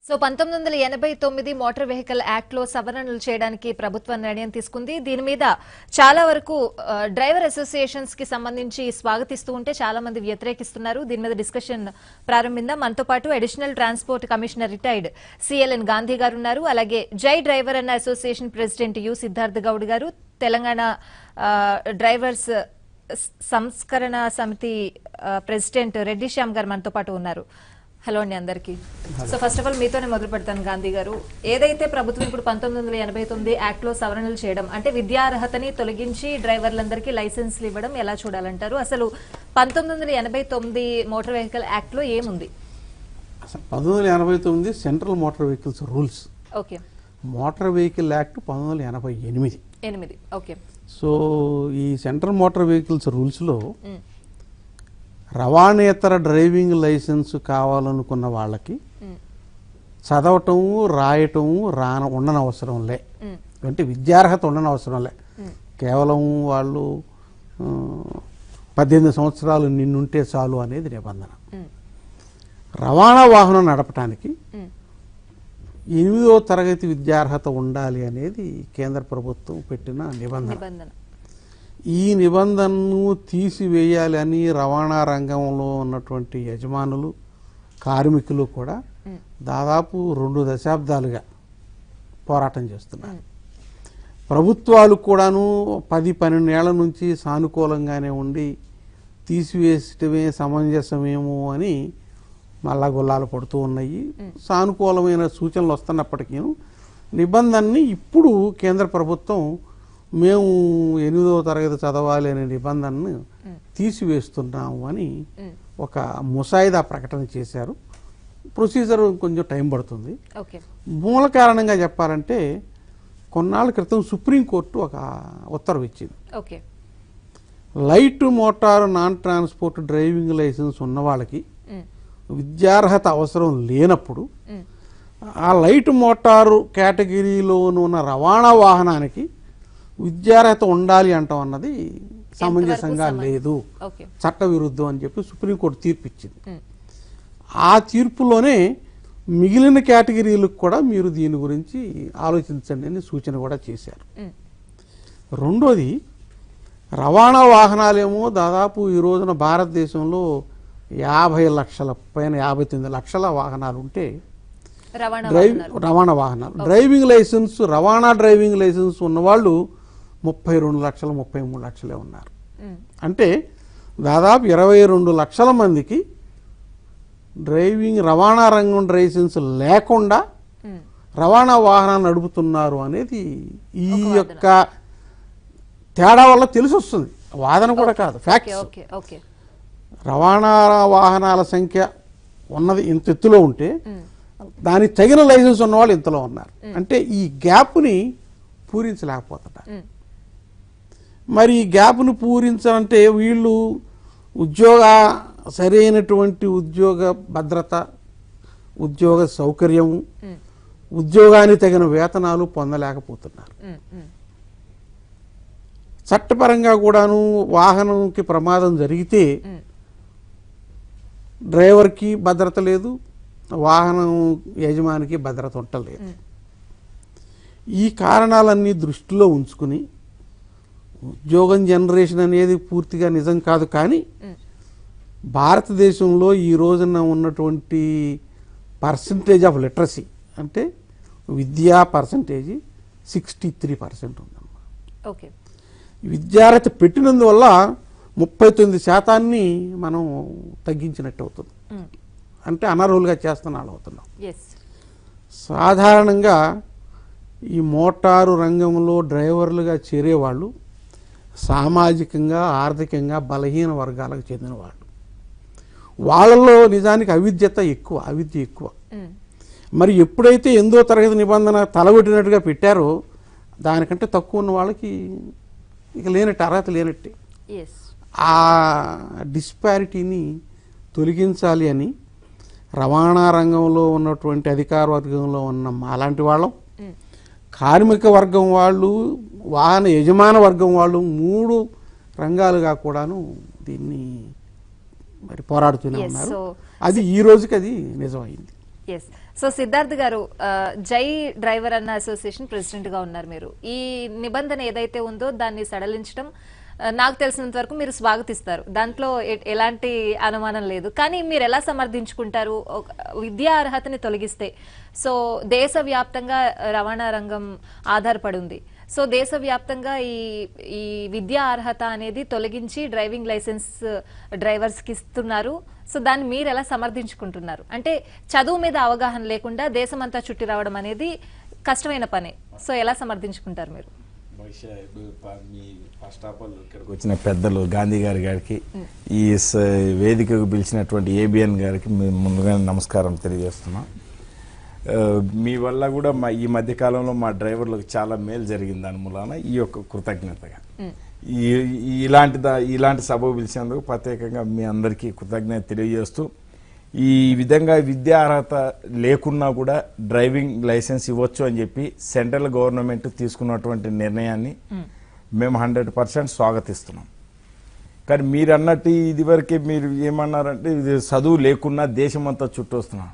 So పంతొమ్మిది వందల ఎనభై తొమ్మిది మోటార్ వెహికల్ యాక్ట్ లో సవరణలు చేయడానికి ప్రభుత్వం నిర్ణయం తీసుకుంది దీని మీద చాలా వరకు ఆ, డ్రైవర్ అసోసియేషన్స్ కి సంబంధించి స్వాగతిస్తూ ఉంటే చాలా మంది వ్యతిరేకిస్తున్నారు దీని మీద డిస్కషన్ ప్రారంభిందాం మనతో పాటు additional transport commissioner retired C L N Gandhi గారు ఉన్నారు అలాగే జై డ్రైవర్ అన్న association president U Siddharth Goud గారు తెలంగాణ ఆ, డ్రైవర్స్ సంస్కరణ సమితి ఆ, ప్రెసిడెంట్ రెడ్డి శ్యామ్ గారు మనతో పాటు ఉన్నారు హలో అండి అందరికీ సో ఫస్ట్ ఆఫ్ ఆల్ మీతోనే మొదలు పెడతాను గాంధీ గారు ఏదైతే ప్రభుత్వం ఇప్పుడు పంతొమ్మిది వందల ఎనభై తొమ్మిది యాక్ట్ లో సవరణలు చేయడం అంటే విద్యార్హతని తొలగించి డ్రైవర్లందరికీ లైసెన్స్లు ఇవ్వడం ఎలా చూడాలంటారు అసలు పంతొమ్మిది వందల ఎనభై తొమ్మిది మోటార్ వెహికల్ యాక్ట్ లో ఏముంది అసలు పంతొమ్మిది వందల ఎనభై తొమ్మిది central motor vehicles rules okay motor vehicle act పంతొమ్మిది వందల ఎనభై ఎనిమిది ఎనిమిది ఓకే సో ఈ సెంట్రల్ మోటార్ వెహికల్స్ రూల్స్లో ఉమ్, రవాణేతర డ్రైవింగ్ లైసెన్స్ కావాలనుకున్న వాళ్ళకి ఉమ్, చదవటం రాయటం రాన ఉండనవసరం లే ఉమ్, అంటే విద్యార్హత ఉండనవసరం లే ఉమ్, కేవలం వాళ్ళు ఆ, పద్దెనిమిది సంవత్సరాలు నిన్నుంటే చాలు అనేది నిబంధన ఉమ్, రవాణా వాహనం నడపటానికి ఉమ్, ఎనిమిదో తరగతి విద్యార్హత ఉండాలి అనేది కేంద్ర ప్రభుత్వం పెట్టిన నిబంధన నిబంధన ఈ నిబంధనను తీసివేయాలి అని రవాణా రంగంలో ఉన్నటువంటి యజమానులు కార్మికులు కూడా ఉమ్, దాదాపు రెండు దశాబ్దాలుగా పోరాటం చేస్తున్నారు ప్రభుత్వాలు కూడాను పది పన్నెండేళ్ల నుంచి సానుకూలంగానే ఉండి తీసివేసటమే సమంజసమేమో అని మళ్ళా గుల్లాలు పడుతూ ఉన్నాయి సానుకూలమైన సూచనలు వస్తున్నప్పటికీ నిబంధనని ఇప్పుడు కేంద్ర ప్రభుత్వం మేము ఎనిమిదవ తరగతి చదవాలి అనే నిబంధనను తీసివేస్తున్నాము అని ఉమ్, ఒక ముసాయిదా ప్రకటన చేశారు ప్రొసీజర్ కొంచెం టైం పడుతుంది ఓకే మూల కారణంగా చెప్పాలంటే కొన్నాళ్ళ క్రితం సుప్రీంకోర్టు ఒక ఉత్తర్వు ఇచ్చింది okay light motor non transport driving licence ఉన్న వాళ్ళకి ఉమ్, విద్యార్హత అవసరం లేనప్పుడు ఉమ్, ఆ లైట్ మోటారు కేటగిరీలోను ఉన్న రవాణా వాహనానికి విద్యార్హత ఉండాలి అంటాం అన్నది సమంజసంగా సమంజసం? లేదు ఓకే చట్ట విరుద్ధం అని చెప్పి సుప్రీంకోర్టు తీర్పు ఇచ్చింది ఉమ్, ఆ తీర్పులోనే మిగిలిన కేటగిరీలకు కూడా మీరు దీని గురించి ఆలోచించండి అని సూచన కూడా చేశారు ఉమ్, రెండోది రవాణా వాహనాలేమో దాదాపు ఈ రోజున భారతదేశంలో యాభై లక్షల పైన యాభై తొమ్మిది లక్షల వాహనాలు ఉంటే రవాణా డ్రైవ్ వాహనాలు. రవాణా వాహనాలు డ్రైవింగ్ లైసెన్స్ రవాణా డ్రైవింగ్ లైసెన్స్ ఉన్నవాళ్ళు ముప్పై రెండు లక్షలు ముప్పై మూడు లక్షలే ఉన్నారు ఉమ్, అంటే దాదాపు ఇరవై రెండు లక్షల మందికి డ్రైవింగ్ రవాణా రంగం లైసెన్స్ లేకుండా ఉమ్, రవాణా వాహనాలు నడుపుతున్నారు అనేది ఈ యొక్క తేడా వల్ల తెలిసి వస్తుంది వాదన కూడా కాదు ఓకే ఫ్యాక్ట్స్ ఓకే ఓకే రవాణా వాహనాల సంఖ్య ఉన్నది ఇంత ఎత్తులో ఉంటే ఉమ్, దానికి తగిన లైసెన్స్ ఉన్న వాళ్ళు ఇంతలో ఉన్నారు అంటే ఈ గ్యాప్ని పూరించలేకపోతున్నారు ఉమ్, మరి ఈ గ్యాప్ను పూరించాలంటే వీళ్ళు ఉద్యోగ సరైనటువంటి ఉద్యోగ భద్రత ఉద్యోగ సౌకర్యం ఉమ్, ఉద్యోగానికి తగిన వేతనాలు పొందలేకపోతున్నారు ఉమ్, ఉమ్, చట్టపరంగా కూడాను వాహనంకి ప్రమాదం జరిగితే ఉమ్, డ్రైవర్కి భద్రత లేదు వాహనం యజమానికి భద్రత ఉండలేదు ఉమ్. ఈ కారణాలన్నీ దృష్టిలో ఉంచుకుని ఉద్యోగం జనరేషన్ అనేది పూర్తిగా నిజం కాదు కానీ ఉమ్. భారతదేశంలో ఈ రోజున ఉన్నటువంటి పర్సంటేజ్ ఆఫ్ లిటరసీ అంటే విద్యా పర్సంటేజ్ సిక్స్టీ త్రీ పర్సెంట్ ఉందన్నమాట ఓకే విద్యార్హత పెట్టినందువల్ల ముప్పై తొమ్మిది శాతాన్ని మనం తగ్గించినట్టు అవుతుంది ఉమ్, అంటే అనర్హులుగా చేస్తున్న వాళ్ళు అవుతున్నాం ఎస్ సాధారణంగా ఈ మోటారు రంగంలో డ్రైవర్లుగా చేరేవాళ్ళు సామాజికంగా ఆర్థికంగా బలహీన వర్గాలకు చెందిన వాళ్ళు వాళ్ళలో నిజానికి అవిద్యత ఎక్కువ అవిద్య ఎక్కువ ఉమ్, మరి ఎప్పుడైతే ఎందో తరగతి నిబంధన తలబెట్టినట్టుగా పెట్టారో దానికంటే తక్కువ ఉన్న వాళ్ళకి ఇక లేనట్టు అర్హత లేనట్టే ఎస్ ఆ డిస్పారిటీని తొలగించాలి అని రవాణా రంగంలో ఉన్నటువంటి అధికార వర్గంలో ఉన్న మాలాంటి వాళ్ళం ఉమ్, కార్మిక వర్గం వాళ్ళు వాహన యజమాన వర్గం వాళ్ళు మూడు రంగాలుగా కూడాను దీన్ని మరి పోరాడుతూనే Yes, ఉన్నారు so- అది ఈ రోజుకి అది నిజమైంది ఎస్ సో సిద్ధార్థ్ గారు ఆ, జై డ్రైవర్ అన్న అసోసియేషన్ ప్రెసిడెంట్ గా ఉన్నారు మీరు ఈ నిబంధన ఏదైతే ఉందో దాన్ని సడలించడం ఆ, నాకు తెలిసినంత వరకు మీరు స్వాగతిస్తారు దాంట్లో ఎ- ఎలాంటి అనుమానం లేదు కానీ మీరు ఎలా సమర్థించుకుంటారు ఒక- విద్యా అర్హతని తొలగిస్తే సో దేశవ్యాప్తంగా రవాణా రంగం ఆధారపడి ఉంది సో దేశవ్యాప్తంగా ఈ ఈ విద్యా అర్హత అనేది తొలగించి డ్రైవింగ్ లైసెన్స్ డ్రైవర్స్ కి ఇస్తున్నారు సో దాన్ని మీరు ఎలా సమర్థించుకుంటున్నారు అంటే చదువు మీద అవగాహన లేకుండా దేశమంతా చుట్టి రావడం అనేది కష్టమైన పనే సో ఎలా సమర్థించుకుంటారు మీరు బహుశా ఇప్పుడు ప- మీ ఫస్ట్ ఆఫ్ ఆల్ ఇక్కడికి వచ్చిన పెద్దలు గాంధీ గారి గారికి ఈ స- వేదికకు పిలిచినటువంటి ఏబిఎన్ గారికి మేము ముందుగా నమస్కారం తెలియజేస్తున్నాం ఆ, మీ వల్ల కూడా మా ఈ మధ్య కాలంలో మా డ్రైవర్లకు చాలా మేలు జరిగింది దాని మూలాన ఈ యొక్క కృతజ్ఞతగా ఈ ఈ- ఇలాంటి దా- ఇలాంటి సభ పిలిచినందుకు ప్రత్యేకంగా మీ అందరికీ కృతజ్ఞత తెలియజేస్తూ ఈ విధంగా విద్యా అర్హత లేకున్నా కూడా డ్రైవింగ్ లైసెన్స్ ఇవ్వచ్చు అని చెప్పి సెంట్రల్ గవర్నమెంట్ తీసుకున్నటువంటి నిర్ణయాన్ని మేము హండ్రెడ్ పర్సెంట్ స్వాగతిస్తున్నాం కానీ మీరు అన్నట్టు ఇదివరకే మీరు ఏమన్నారంటే ఇది చదువు లేకున్నా దేశమంతా చుట్టొస్తున్నాను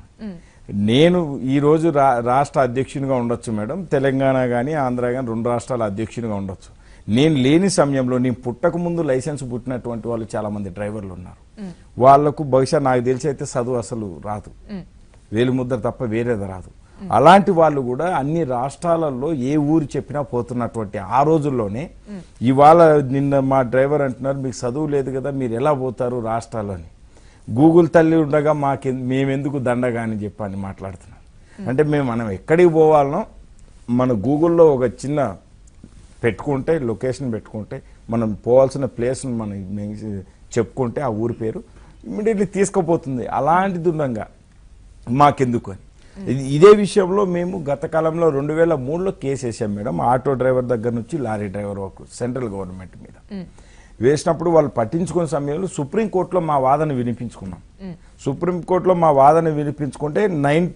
నేను ఈ రోజు రా రాష్ట్ర అధ్యక్షునిగా ఉండొచ్చు మేడం తెలంగాణ కానీ ఆంధ్ర కానీ రెండు రాష్ట్రాల అధ్యక్షునిగా ఉండొచ్చు నేను లేని సమయంలో నేను పుట్టక ముందు లైసెన్స్ పుట్టినటువంటి వాళ్ళు చాలా మంది డ్రైవర్లు ఉన్నారు వాళ్లకు బహుశా నాకు తెలిసి అయితే చదువు అసలు రాదు వేలు ముద్ర తప్ప వేరేది రాదు అలాంటి వాళ్ళు కూడా అన్ని రాష్ట్రాలలో ఏ ఊరు చెప్పినా పోతున్నటువంటి ఆ రోజుల్లోనే ఇవాళ నిన్న మా డ్రైవర్ అంటున్నారు మీకు చదువు లేదు కదా మీరు ఎలా పోతారు రాష్ట్రాల్లోని గూగుల్ తల్లి ఉండగా మాకె మేమెందుకు దండగా అని చెప్పని మాట్లాడుతున్నారు అంటే మేము మనం ఎక్కడికి పోవాలనో మన గూగుల్లో ఒక చిన్న పెట్టుకుంటే లొకేషన్ పెట్టుకుంటే మనం పోవాల్సిన ప్లేస్ని మనం మెన్షన్- చెప్పుకుంటే ఆ ఊరి పేరు ఇమ్మీడియట్లీ తీసుకుపోతుంది అలాంటిది ఉండగా మాకెందుకు అని ఇది ఇదే విషయంలో మేము గత కాలంలో రెండు వేల మూడులో కేసు వేసాం మేడం ఆటో డ్రైవర్ దగ్గర నుంచి లారీ డ్రైవర్ వరకు సెంట్రల్ గవర్నమెంట్ మీద వేసినప్పుడు వాళ్ళు పట్టించుకునే సమయంలో సుప్రీంకోర్టులో మా వాదన వినిపించుకున్నాం సుప్రీంకోర్టులో మా వాదన వినిపించుకుంటే నైన్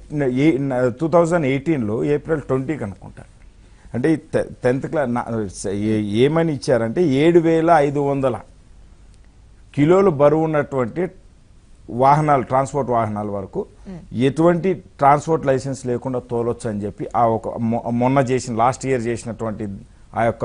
టూ థౌజండ్ ఎయిటీన్లో ఏప్రిల్ ట్వంటీకి అనుకుంటా అంటే ఈ టె- టెన్త్ క్లాస్ నా- ఏ- ఏమని ఇచ్చారంటే ఏడు వేల ఐదు వందల కిలోలు బరువు ఉన్నటువంటి వాహనాలు ట్రాన్స్పోర్ట్ వాహనాల వరకు ఎటువంటి ట్రాన్స్పోర్ట్ లైసెన్స్ లేకుండా తోలొచ్చు అని చెప్పి ఆ ఒక మొ- మొన్న చేసిన లాస్ట్ ఇయర్ చేసినటువంటి ఆ యొక్క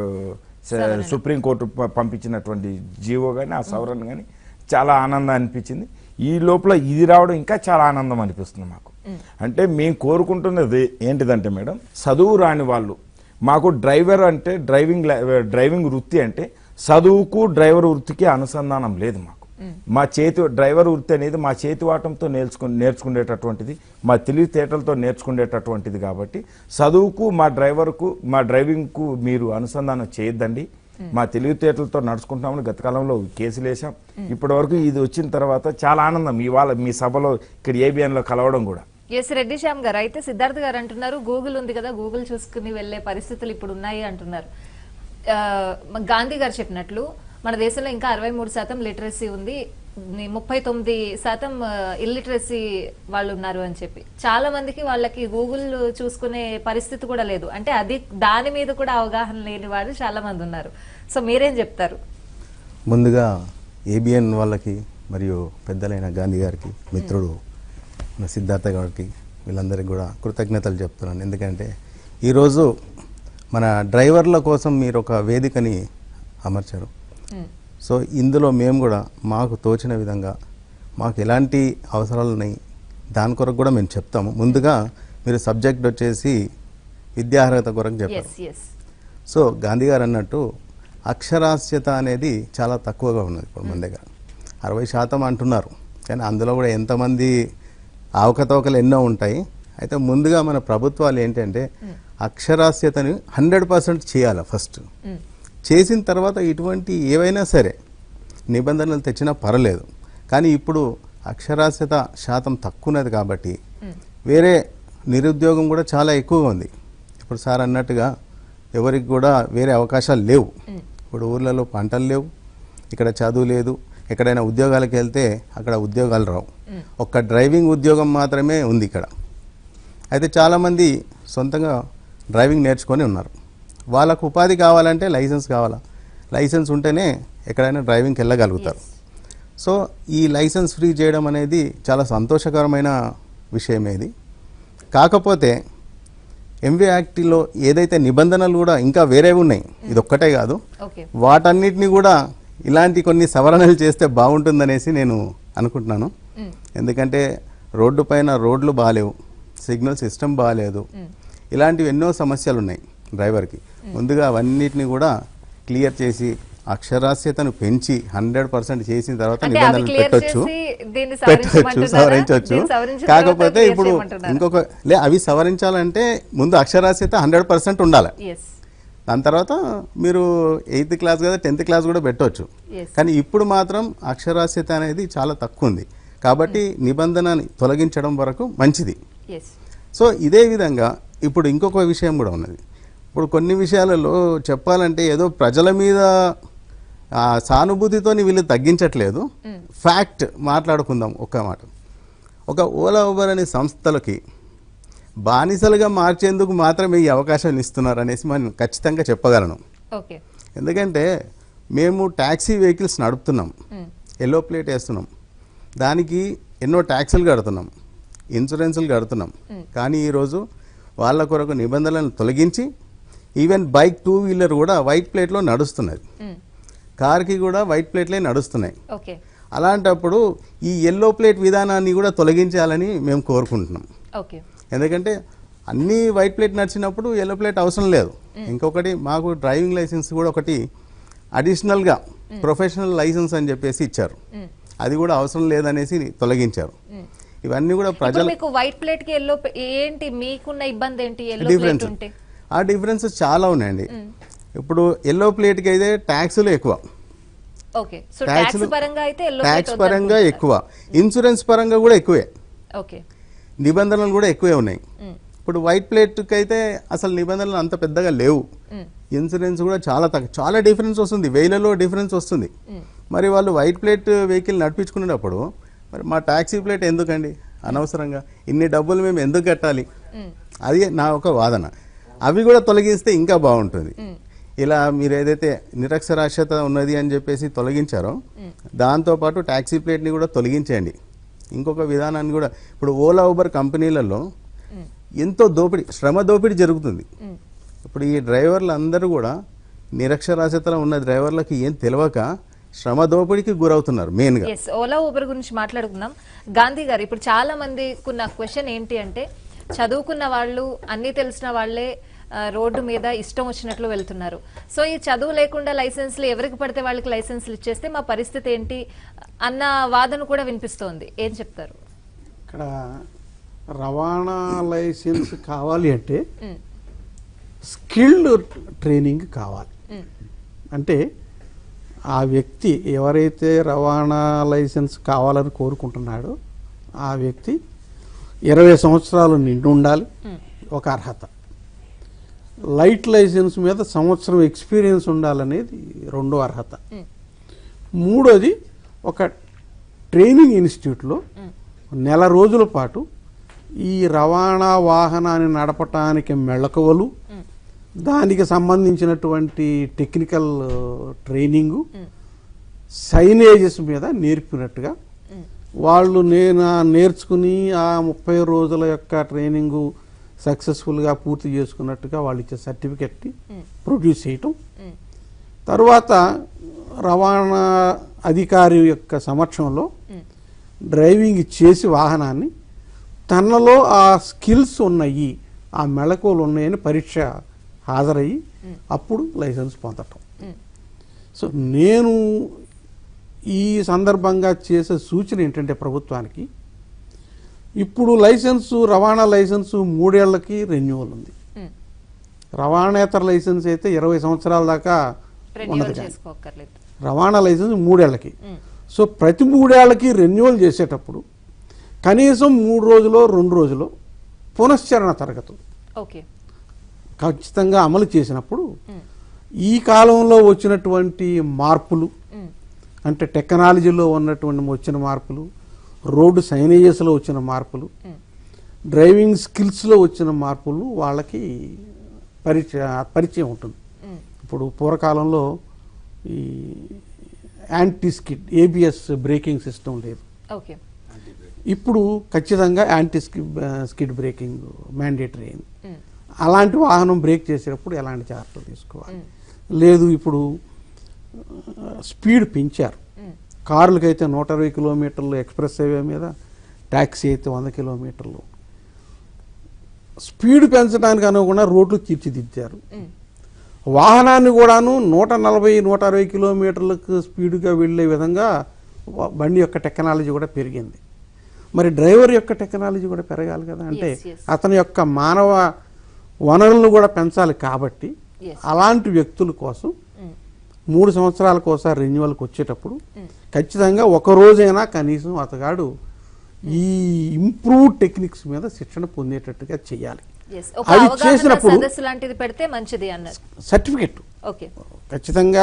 స- సుప్రీంకోర్టు ప- పంపించినటువంటి జీవో కానీ ఆ సవరణ కానీ చాలా ఆనందం అనిపించింది ఈ లోపల ఇది రావడం ఇంకా చాలా ఆనందం అనిపిస్తుంది మాకు అంటే మేము కోరుకుంటున్నది ఏంటిదంటే మేడం చదువు రాని వాళ్ళు మాకు డ్రైవర్ అంటే డ్రైవింగ్ లై- డ్రైవింగ్ వృత్తి అంటే చదువుకు డ్రైవర్ వృత్తికి అనుసంధానం లేదు మాకు మా చేతి డ్రైవర్ వృత్తి అనేది మా చేతి వాటంతో నేర్చుకు నేర్చుకునేటటువంటిది మా తెలివితేటలతో నేర్చుకునేటటువంటిది కాబట్టి చదువుకు మా డ్రైవర్కు మా డ్రైవింగ్కు మీరు అనుసంధానం చేయొద్దండి మా తెలివితేటలతో నడుచుకుంటామని గత కాలంలో కేసులు వేసాం ఇప్పటి వరకు ఇది వచ్చిన తర్వాత చాలా ఆనందం ఇవాళ మీ సభలో ఇక్కడ ABN లో కలవడం కూడా ఎస్ రెడ్డి శ్యామ్ గారు అయితే సిద్ధార్థ్ గారు అంటున్నారు గూగుల్ ఉంది కదా గూగుల్ చూసుకుని వెళ్లే పరిస్థితులు ఇప్పుడు ఉన్నాయి అంటున్నారు ఆ, గాంధీ గారు చెప్పినట్లు మన దేశంలో ఇంకా అరవై మూడు శాతం లిటరసీ ఉంది ముప్పై తొమ్మిది శాతం ఇల్లిటరసీ వాళ్ళు ఉన్నారు అని చెప్పి చాలా మందికి వాళ్ళకి గూగుల్ చూసుకునే పరిస్థితి కూడా లేదు అంటే అది దాని మీద కూడా అవగాహన లేని వాళ్ళు చాలా మంది ఉన్నారు సో మీరేం చెప్తారు ముందుగా ఏబిఎన్ వాళ్ళకి మరియు పెద్దలైన గాంధీ గారికి మిత్రుడు మన సిద్ధార్థ గారికి వీళ్ళందరికీ కూడా కృతజ్ఞతలు చెప్తున్నాను ఎందుకంటే ఈరోజు మన డ్రైవర్ల కోసం మీరు ఒక వేదికని అమర్చారు సో ఇందులో మేము కూడా మాకు తోచిన విధంగా మాకు ఎలాంటి అవసరాలు ఉన్నాయి దాని కొరకు కూడా మేము చెప్తాము ముందుగా మీరు సబ్జెక్ట్ వచ్చేసి విద్యార్హత కొరకు చెప్పారు ఎస్ ఎస్ సో గాంధీ గారు అన్నట్టు అక్షరాస్యత అనేది చాలా తక్కువగా ఉన్నది ఇప్పుడు మన దగ్గర అరవై శాతం అంటున్నారు కానీ అందులో కూడా ఎంతమంది అవకతవకలు ఎన్నో ఉంటాయి అయితే ముందుగా మన ప్రభుత్వాలు ఏంటంటే అక్షరాస్యతని హండ్రెడ్ పర్సెంట్ చేయాలి ఫస్ట్ చేసిన తర్వాత ఇటువంటి ఏవైనా సరే నిబంధనలు తెచ్చినా పర్లేదు కానీ ఇప్పుడు అక్షరాస్యత శాతం తక్కువ ఉన్నది కాబట్టి వేరే నిరుద్యోగం కూడా చాలా ఎక్కువగా ఉంది ఇప్పుడు సార్ అన్నట్టుగా ఎవరికి కూడా వేరే అవకాశాలు లేవు ఇప్పుడు ఊర్లలో పంటలు లేవు ఇక్కడ చదువు లేదు ఎక్కడైనా ఉద్యోగాలకు వెళ్తే అక్కడ ఉద్యోగాలు రావు ఒక్క డ్రైవింగ్ ఉద్యోగం మాత్రమే ఉంది ఇక్కడ అయితే చాలామంది సొంతంగా డ్రైవింగ్ నేర్చుకొని ఉన్నారు వాళ్ళకు ఉపాధి కావాలంటే లైసెన్స్ కావాలా లైసెన్స్ ఉంటేనే ఎక్కడైనా డ్రైవింగ్కి వెళ్ళగలుగుతారు సో ఈ లైసెన్స్ ఫ్రీ చేయడం అనేది చాలా సంతోషకరమైన విషయమే ఇది కాకపోతే ఎంవీ యాక్ట్లో ఏదైతే నిబంధనలు కూడా ఇంకా వేరే ఉన్నాయి ఇది ఒక్కటే కాదు ఓకే వాటన్నిటిని కూడా ఇలాంటి కొన్ని సవరణలు చేస్తే బాగుంటుందనేసి నేను అనుకుంటున్నాను మ్. ఎందుకంటే రోడ్డు పైన రోడ్లు బాగాలేవు సిగ్నల్ సిస్టమ్ బాగాలేదు ఇలాంటివి ఎన్నో సమస్యలు ఉన్నాయి డ్రైవర్కి ముందుగా అవన్నిటిని కూడా క్లియర్ చేసి అక్షరాస్యతను పెంచి హండ్రెడ్ పర్సెంట్ చేసిన తర్వాత అంటే అవి నిబంధనలు క్లియర్ పెట్టొచ్చు చేసి దీన్ని పెట్టొచ్చు సవరించమంటున్నారా? సవరించవచ్చు దీన్ని సవరించిన తర్వాత కాకపోతే clear ఇప్పుడు చేయమంటున్నారా? ఇంకొక లే అవి సవరించాలంటే ముందు అక్షరాస్యత హండ్రెడ్ పర్సెంట్ ఉండాలి Yes. దాని తర్వాత మీరు ఎయిత్ క్లాస్ కదా టెన్త్ క్లాస్ కూడా పెట్టవచ్చు Yes. కానీ ఇప్పుడు మాత్రం అక్షరాస్యత అనేది చాలా తక్కువ ఉంది కాబట్టి నిబంధనని తొలగించడం వరకు మంచిది Yes. సో ఇదే విధంగా ఇప్పుడు ఇంకొక విషయం కూడా ఉన్నది ఇప్పుడు కొన్ని విషయాలలో చెప్పాలంటే ఏదో ప్రజల మీద ఆ, సానుభూతితోని వీళ్ళు తగ్గించట్లేదు ఫ్యాక్ట్ మాట్లాడుకుందాం ఒక్క మాట ఒక ఓలా ఊబర్ అనే సంస్థలకి బానిసలుగా మార్చేందుకు మాత్రమే ఈ అవకాశం ఇస్తున్నారు అనేసి మనం ఖచ్చితంగా చెప్పగలను ఓకే ఎందుకంటే మేము ట్యాక్సీ వెహికల్స్ నడుపుతున్నాం ఎల్లో ప్లేట్ వేస్తున్నాం దానికి ఎన్నో ట్యాక్సులు కడుతున్నాం ఇన్సూరెన్సులు కడుతున్నాం కానీ ఈరోజు వాళ్ళ కొరకు నిబంధనలను తొలగించి ఈవెన్ బైక్ టూ వీలర్ కూడా వైట్ ప్లేట్లో నడుస్తున్నది కార్కి కూడా వైట్ ప్లేట్లే నడుస్తున్నాయి ఓకే అలాంటప్పుడు ఈ ఎల్లో ప్లేట్ విధానాన్ని కూడా తొలగించాలని మేము కోరుకుంటున్నాం ఓకే ఎందుకంటే అన్ని వైట్ ప్లేట్ నడిచినప్పుడు ఎల్లో ప్లేట్ అవసరం లేదు ఇంకొకటి మాకు డ్రైవింగ్ లైసెన్స్ కూడా ఒకటి అడిషనల్గా ప్రొఫెషనల్ లైసెన్స్ అని చెప్పేసి ఇచ్చారు అది కూడా అవసరం లేదనేసి తొలగించారు ఇవన్నీ కూడా ఇప్పుడు ప్రజలు మీకు వైట్ ప్లేట్ కి ఎల్లో ఏంటి మీకున్న ఇబ్బంది ఏంటి ఎల్లో ప్లేట్ డిఫరెన్స్ ఉంటే ఆ డిఫరెన్సెస్ చాలా ఉన్నాయండి ఇప్పుడు ఎల్లో ప్లేట్కి అయితే ట్యాక్సులు ఎక్కువ ఓకే సో ట్యాక్స్ ట్యాక్సులు- పరంగా అయితే ఎల్లో ట్యాక్స్ పరంగా ఎక్కువ ఇన్సూరెన్స్ పరంగా కూడా ఎక్కువే ఓకే నిబంధనలు కూడా ఎక్కువే ఉన్నాయి ఇప్పుడు వైట్ ప్లేట్కి అయితే అసలు నిబంధనలు అంత పెద్దగా లేవు ఇన్సూరెన్స్ కూడా చాలా తక్కువ చాలా డిఫరెన్స్ వస్తుంది వేలలో డిఫరెన్స్ వస్తుంది మరి వాళ్ళు వైట్ ప్లేట్ వెహికల్ నడిపించుకునేటప్పుడు మరి మా ట్యాక్సీ ప్లేట్ ఎందుకండి అనవసరంగా ఇన్ని డబ్బులు మేము ఎందుకు కట్టాలి అది నా ఒక వాదన అవి కూడా తొలగిస్తే ఇంకా బాగుంటుంది ఇలా మీరు ఏదైతే నిరక్షరాస్యత ఉన్నది అని చెప్పేసి తొలగించారో దాంతోపాటు ట్యాక్సీ ప్లేట్ని కూడా తొలగించేయండి ఇంకొక విధానాన్ని కూడా ఇప్పుడు ఓలా ఊబర్ కంపెనీలలో ఎంతో దోపిడీ శ్రమ దోపిడీ జరుగుతుంది ఇప్పుడు ఈ డ్రైవర్లు అందరూ కూడా నిరక్షరాస్యతలో ఉన్న డ్రైవర్లకి ఏం తెలియక శ్రమ దోపిడీకి గురవుతున్నారు మెయిన్గా ఎస్ ఓలా ఊబర్ గురించి మాట్లాడుకుందాం గాంధీ గారు ఇప్పుడు చాలా మందికి ఉన్న క్వశ్చన్ ఏంటి అంటే చదువుకున్న వాళ్ళు అన్ని తెలిసిన వాళ్ళే ఆ, రోడ్డు మీద ఇష్టం వచ్చినట్లు వెళ్తున్నారు సో ఈ చదువు లేకుండా లైసెన్స్లు ఎవరికి పడితే వాళ్ళకి లైసెన్స్లు ఇచ్చేస్తే మా పరిస్థితి ఏంటి అన్న వాదన కూడా వినిపిస్తోంది ఏం చెప్తారు ఇక్కడ రవాణా లైసెన్స్ కావాలి అంటే స్కిల్డ్ ట్రైనింగ్ కావాలి అంటే ఆ వ్యక్తి ఎవరైతే రవాణా లైసెన్స్ కావాలని కోరుకుంటున్నాడో ఆ వ్యక్తి ఇరవై సంవత్సరాలు నిండి ఉండాలి ఒక అర్హత లైట్ లైసెన్స్ మీద సంవత్సరం ఎక్స్పీరియన్స్ ఉండాలనేది రెండో అర్హత మూడోది ఒక ట్రైనింగ్ ఇన్స్టిట్యూట్లో నెల రోజుల పాటు ఈ రవాణా వాహనాన్ని నడపటానికి మెళకువలు దానికి సంబంధించినటువంటి టెక్నికల్ ట్రైనింగు సైనేజెస్ మీద నేర్పినట్టుగా వాళ్ళు నేను నేర్చుకుని ఆ ముప్పై రోజుల యొక్క ట్రైనింగు సక్సెస్ఫుల్గా పూర్తి చేసుకున్నట్టుగా వాళ్ళు ఇచ్చే సర్టిఫికెట్ని ప్రొడ్యూస్ చేయటం తర్వాత రవాణా అధికారి యొక్క సమక్షంలో డ్రైవింగ్ చేసి వాహనాన్ని తనలో ఆ స్కిల్స్ ఉన్నాయి ఆ మెళకువలు ఉన్నాయని పరీక్ష హాజరయ్యి అప్పుడు లైసెన్స్ పొందటం సో నేను ఈ సందర్భంగా చేసే సూచన ఏంటంటే ప్రభుత్వానికి ఇప్పుడు లైసెన్సు రవాణా లైసెన్సు మూడేళ్లకి రెన్యువల్ ఉంది రవాణేతర లైసెన్స్ అయితే ఇరవై సంవత్సరాల దాకా రెన్యువల్ ఉన్నది కానీ చేసుకోక్కర్లేదు రవాణా లైసెన్స్ మూడేళ్లకి సో ప్రతి మూడేళ్లకి రెన్యువల్ చేసేటప్పుడు కనీసం మూడు రోజులో రెండు రోజులు పునశ్చరణ తరగతులు ఓకే ఖచ్చితంగా అమలు చేసినప్పుడు ఈ కాలంలో వచ్చినటువంటి మార్పులు అంటే టెక్నాలజీలో ఉన్నటువంటి వచ్చిన మార్పులు రోడ్డు సైనేజెస్లో వచ్చిన మార్పులు డ్రైవింగ్ స్కిల్స్లో వచ్చిన మార్పులు వాళ్ళకి పరిచయ పరిచయం ఉంటుంది ఇప్పుడు పూర్వకాలంలో ఈ anti skid ABS braking system లేదు ఓకే ఇప్పుడు ఖచ్చితంగా anti skid skid braking mandatory అయింది అలాంటి వాహనం బ్రేక్ చేసేటప్పుడు ఎలాంటి జాగ్రత్తలు తీసుకోవాలి లేదు ఇప్పుడు ఆ, స్పీడ్ పెంచారు కార్లకైతే నూట ఇరవై కిలోమీటర్లు ఎక్స్ప్రెస్ హైవే మీద ట్యాక్సీ అయితే వంద కిలోమీటర్లు స్పీడ్ పెంచడానికి అనుగుణంగా రోడ్లు తీర్చిదిద్దారు వాహనాన్ని కూడాను నూట నలభై నూట అరవై కిలోమీటర్లకు స్పీడ్గా వెళ్ళే విధంగా వ- బండి యొక్క టెక్నాలజీ కూడా పెరిగింది మరి డ్రైవర్ యొక్క టెక్నాలజీ కూడా పెరగాలి కదా అంటే Yes, yes. అతని యొక్క మానవ వనరులను కూడా పెంచాలి కాబట్టి Yes. అలాంటి వ్యక్తుల కోసం మూడు సంవత్సరాలకు ఒకసారి రెన్యువల్కి వచ్చేటప్పుడు ఖచ్చితంగా ఒక రోజైనా కనీసం అతగాడు ఈ ఇంప్రూవ్ టెక్నిక్స్ మీద శిక్షణ పొందేటట్టుగా చేయాలి Yes. ఒక అది అవగాహన చేసినప్పుడు సదస్సు లాంటిది పెడితే మంచిది అన్నారు సర్టిఫికెట్ ఓకే ఖచ్చితంగా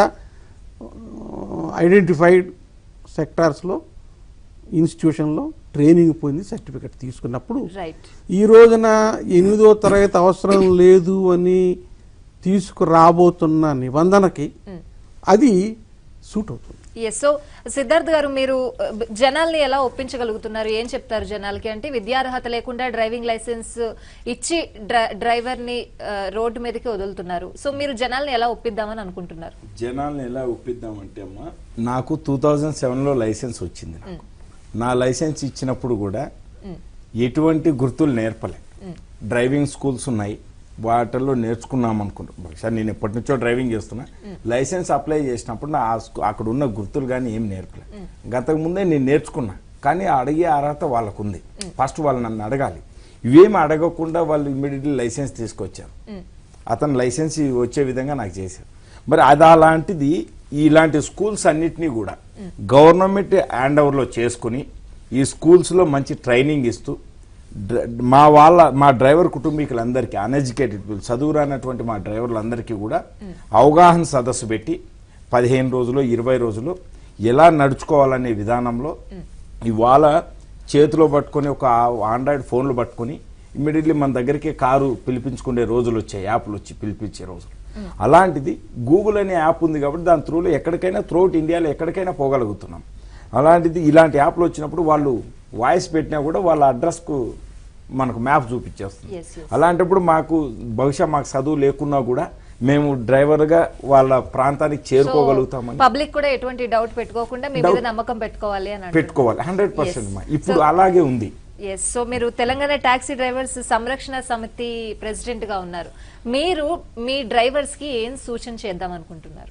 ఐడెంటిఫైడ్ సెక్టార్స్లో ఇన్స్టిట్యూషన్లో ట్రైనింగ్ పొంది సర్టిఫికెట్ తీసుకున్నప్పుడు రైట్ ఈ రోజున ఎనిమిదో తరగతి అవసరం లేదు అని తీసుకురాబోతున్న నిబంధనకి అది సూట్ అవుతుంది ఎస్ సో సిద్ధార్థ్ గారు మీరు uh, బ- జనాల్ని ఎలా ఒప్పించగలుగుతున్నారు ఏం చెప్తారు జనాలకి అంటే విద్యార్హత లేకుండా డ్రైవింగ్ లైసెన్స్ ఇచ్చి డ్ర- డ్రైవర్ ని రోడ్డు మీదకి వదులుతున్నారు సో మీరు జనాల్ని ఎలా ఒప్పిద్దామని అనుకుంటున్నారు జనాల్ని ఎలా ఒప్పిద్దామంటే అమ్మా నాకు టూ థౌజండ్ సెవెన్లో లైసెన్స్ వచ్చింది నాకు నా లైసెన్స్ ఇచ్చినప్పుడు కూడా ఎటువంటి గుర్తులు నేర్పలే డ్రైవింగ్ స్కూల్స్ ఉన్నాయి వాటిల్లో నేర్చుకున్నాం అనుకుంటాం బహుశా నేను ఎప్పటి నుంచో డ్రైవింగ్ చేస్తున్నా లైసెన్స్ అప్లై చేసినప్పుడు నా ఆ స్కూ- అక్కడ ఉన్న గుర్తులు కానీ ఏం నేర్పలే గతకు ముందే నేను నేర్చుకున్నా కానీ అడిగే అర్హత వాళ్ళకు ఉంది ఫస్ట్ వాళ్ళు నన్ను అడగాలి ఇవేమి అడగకుండా వాళ్ళు ఇమ్మీడియట్లీ లైసెన్స్ తీసుకొచ్చారు అతను లైసెన్స్ వచ్చే విధంగా నాకు చేశారు మరి అది అలాంటిది ఇలాంటి స్కూల్స్ అన్నిటినీ కూడా గవర్నమెంట్ హ్యాండ్ ఓవర్లో చేసుకుని ఈ స్కూల్స్లో మంచి ట్రైనింగ్ ఇస్తూ డ్ర- మా వాళ్ళ మా డ్రైవర్ కుటుంబీకులందరికీ అన్ఎడ్యుకేటెడ్ పీపుల్ చదువు రానటువంటి మా డ్రైవర్లందరికీ కూడా అవగాహన సదస్సు పెట్టి పదిహేను రోజులు ఇరవై రోజులు ఎలా నడుచుకోవాలనే విధానంలో ఇవాళ చేతిలో పట్టుకొని ఒక ఆండ్రాయిడ్ ఫోన్లు పట్టుకొని ఇమ్మీడియట్లీ మన దగ్గరికి కారు పిలిపించుకునే రోజులు వచ్చాయి యాప్లు వచ్చి పిలిపించే రోజులు అలాంటిది గూగుల్ అనే యాప్ ఉంది కాబట్టి దాని త్రూలో ఎక్కడికైనా త్రూఅవుట్ ఇండియాలో ఎక్కడికైనా పోగలుగుతున్నాం అలాంటిది ఇలాంటి యాప్లు వచ్చినప్పుడు వాళ్ళు వాయిస్ పెట్టినా కూడా వాళ్ళ అడ్రస్కు మనకు మ్యాప్ చూపించేస్తుంది Yes, yes. అలాంటప్పుడు మాకు బహుశా మాకు చదువు లేకున్నా కూడా మేము డ్రైవర్గా వాళ్ళ ప్రాంతానికి చేరుకోగలుగుతామని పబ్లిక్ కూడా ఎటువంటి డౌట్ పెట్టుకోకుండా మీ మీద నమ్మకం పెట్టుకోవాలి అని అంటున్నారు. పెట్టుకోవాలి హండ్రెడ్ పర్సెంట్ Yes. ఇప్పుడు So- అలాగే ఉంది ఎస్ సో మీరు తెలంగాణ టాక్సీ డ్రైవర్స్ సంరక్షణ సమితి ప్రెసిడెంట్ గా ఉన్నారు మీరు మీ డ్రైవర్స్ కి ఏం సూచన చేద్దాం అనుకుంటున్నారు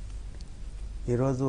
ఈరోజు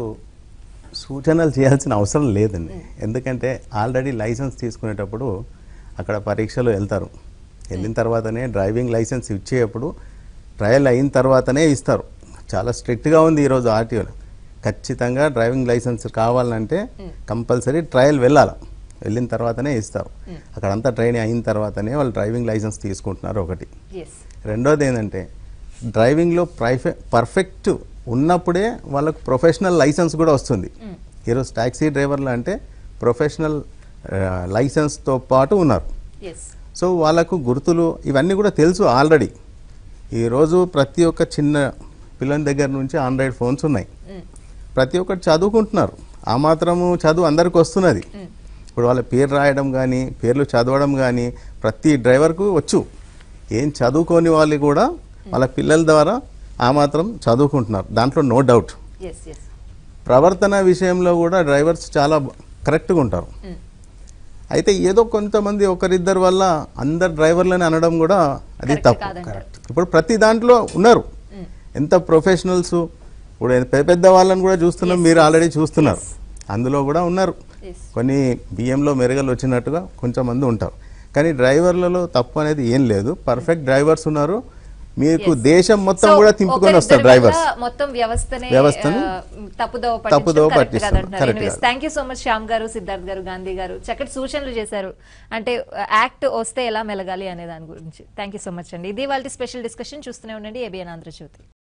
సూచనలు చేయాల్సిన అవసరం లేదండి ఎందుకంటే ఆల్రెడీ లైసెన్స్ తీసుకునేటప్పుడు అక్కడ పరీక్షలు వెళ్తారు వెళ్ళిన తర్వాతనే డ్రైవింగ్ లైసెన్స్ ఇచ్చేటప్పుడు ట్రయల్ అయిన తర్వాతనే ఇస్తారు చాలా స్ట్రిక్ట్గా ఉంది ఈరోజు ఆర్టీఓలో ఖచ్చితంగా డ్రైవింగ్ లైసెన్స్ కావాలంటే కంపల్సరీ ట్రయల్ వెళ్ళాలి వెళ్ళిన తర్వాతనే ఇస్తారు అక్కడంతా ట్రైనింగ్ అయిన తర్వాతనే వాళ్ళు డ్రైవింగ్ లైసెన్స్ తీసుకుంటున్నారు ఒకటి ఎస్ రెండోది ఏంటంటే డ్రైవింగ్లో ప్రైఫె పర్ఫెక్ట్ ఉన్నప్పుడే వాళ్ళకు ప్రొఫెషనల్ లైసెన్స్ కూడా వస్తుంది ఈరోజు ట్యాక్సీ డ్రైవర్లు అంటే ప్రొఫెషనల్ లైసెన్స్తో పాటు ఉన్నారు ఎస్ సో వాళ్ళకు గుర్తులు ఇవన్నీ కూడా తెలుసు ఆల్రెడీ ఈరోజు ప్రతి ఒక్క చిన్న పిల్లల దగ్గర నుంచి ఆండ్రాయిడ్ ఫోన్స్ ఉన్నాయి ప్రతి ఒక్కరు చదువుకుంటున్నారు ఆ మాత్రము చదువు అందరికి వస్తున్నది ఇప్పుడు వాళ్ళ పేరు రాయడం కానీ పేర్లు చదవడం కానీ ప్రతి డ్రైవర్కు వచ్చు ఏం చదువుకోని వాళ్ళు కూడా వాళ్ళ పిల్లల ద్వారా ఆ మాత్రం చదువుకుంటున్నారు దాంట్లో నో డౌట్ ఎస్ ఎస్ ప్రవర్తన విషయంలో కూడా డ్రైవర్స్ చాలా కరెక్ట్గా ఉంటారు అయితే ఏదో కొంతమంది ఒకరిద్దరు వల్ల అందరు డ్రైవర్లని అనడం కూడా అది Correct తప్పు కాదంటారు. ఇప్పుడు ప్రతి దాంట్లో ఉన్నారు ఎంత ప్రొఫెషనల్స్ ఇప్పుడు పెద్ద పెద్ద వాళ్ళని కూడా చూస్తున్నాం మీరు ఆల్రెడీ చూస్తున్నారు అందులో కూడా ఉన్నారు Yes. కొన్ని బియ్యంలో మెరుగలు వచ్చినట్టుగా కొంచెం మంది ఉంటారు కానీ డ్రైవర్లలో తప్పు అనేది ఏం లేదు పర్ఫెక్ట్ డ్రైవర్స్ ఉన్నారు మీకు Yes. దేశం మొత్తం So, కూడా తింపుకొని వస్తారు ఒకరిద్దరి వల్ల డ్రైవర్స్ మొత్తం వ్యవస్థనే వ్యవస్థను ఆ, తప్పుదోవ తప్పుదోవ పట్టిస్తున్నారు. Correct కాదు. Thank you so much Shyam garu Siddharth గారు గాంధీ గారు చక్కటి సూచనలు చేశారు అంటే యాక్ట్ వస్తే ఎలా మెలగాలి అనే దాని గురించి థ్యాంక్ యూ సో మచ్ అండి ఇది వాళ్ళ స్పెషల్ డిస్కషన్ చూస్తూనే ఉండండి ఏబిఎన్ ఆంధ్రజ్యోతి